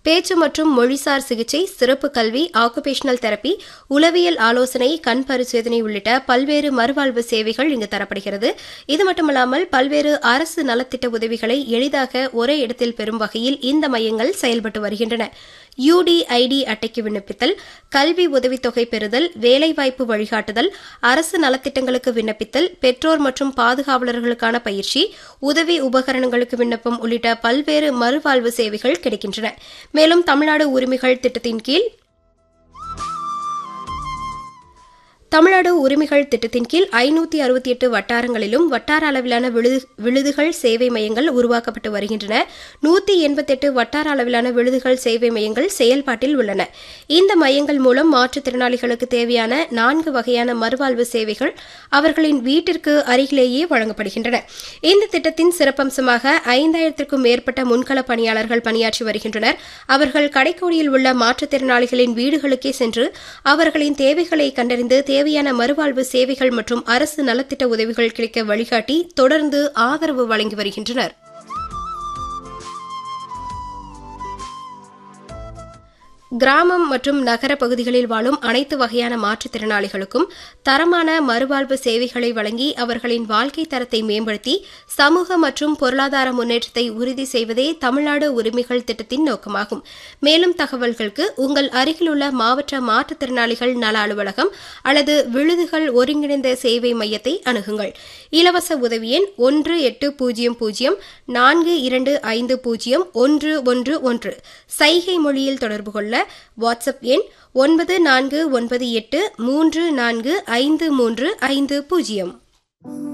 பேச்சு மற்றும் மொழிசார் சிகிச்சை சிறப்பு கல்வி ஆக்குபேஷனல் தெரப்பி உளவியல் ஆலோசனை கண் பரிசோதனை உள்ளிட்ட பல்வேறு மறுவாழ்வு சேவைகள் இங்கு தரப்படுகிறது இது மட்டுமல்லாமல் பல்வேறு அரசு நலத்திட்ட உதவிகளை எளிதாக ஒரே இடத்தில் பெறும் வகையில் இந்த மையங்கள் செயல்பட்டு வருகின்றன யுடிஐடி அட்டைக்கு விண்ணப்பித்தல் கல்வி உதவித்தொகை பெறுதல் வேலைவாய்ப்பு வழிகாட்டுதல் அரசு நலத்திட்டங்களுக்கு விண்ணப்பித்தல் பெற்றோர் மற்றும் பாதுகாவலர்களுக்கான பயிற்சி உதவி உபகரணங்களுக்கு விண்ணப்பம் உள்ளிட்ட பல்வேறு மறுவாழ்வு சேவைகள் கிடைக்கின்றன மேலும் தமிழ்நாடு உரிமைகள் திட்டத்தின் கீழ் தமிழ்நாடு உரிமைகள் திட்டத்தின் கீழ் ஐநூத்தி அறுபத்தி எட்டு வட்டாரங்களிலும் வட்டார அளவிலான விழுது விழுதுகள் சேவை மையங்கள் உருவாக்கப்பட்டு வருகின்றன நூத்தி எண்பத்தெட்டு வட்டார அளவிலான விழுதுகள் சேவை மையங்கள் செயல்பாட்டில் உள்ளன இந்த மையங்கள் மூலம் மாற்றுத்திறனாளிகளுக்கு தேவையான நான்கு வகையான மறுவாழ்வு சேவைகள் அவர்களின் வீட்டிற்கு அருகிலேயே வழங்கப்படுகின்றன இந்த திட்டத்தின் சிறப்பம்சமாக ஐந்தாயிரத்திற்கும் மேற்பட்ட முன்கள பணியாளர்கள் பணியாற்றி வருகின்றனர் அவர்கள் கடைக்கோடியில் உள்ள மாற்றுத்திறனாளிகளின் வீடுகளுக்கே சென்று அவர்களின் தேவைகளை கண்டறிந்து தேவையான மறுவாழ்வு சேவைகள் மற்றும் அரசு நலத்திட்ட உதவிகள் கிடைக்க வழிகாட்டி தொடர்ந்து ஆதரவு வழங்கி வருகின்றனர் கிராமம் மற்றும் நகர பகுதிகளில் வாழும் அனைத்து வகையான மாற்றுத்திறனாளிகளுக்கும் தரமான மறுவாழ்வு சேவைகளை வழங்கி அவர்களின் வாழ்க்கை தரத்தை மேம்படுத்தி சமூக மற்றும் பொருளாதார முன்னேற்றத்தை உறுதி செய்வதே தமிழ்நாடு உரிமைகள் திட்டத்தின் நோக்கமாகும் மேலும் தகவல்களுக்கு உங்கள் அருகிலுள்ள மாவட்ட மாற்றுத்திறனாளிகள் நல அலுவலகம் அல்லது விழுதுகள் ஒருங்கிணைந்த சேவை மையத்தை அணுகுங்கள் இலவச உதவி எண் ஒன்று எட்டு பூஜ்ஜியம் பூஜ்ஜியம் நான்கு இரண்டு ஐந்து பூஜ்ஜியம் ஒன்று ஒன்று ஒன்று சைகை மொழியில் தொடர்பு கொள்ள வாட்ஸ்அப் எண் ஒன்பது நான்கு ஒன்பது எட்டு மூன்று நான்கு ஐந்து மூன்று ஐந்து பூஜ்ஜியம்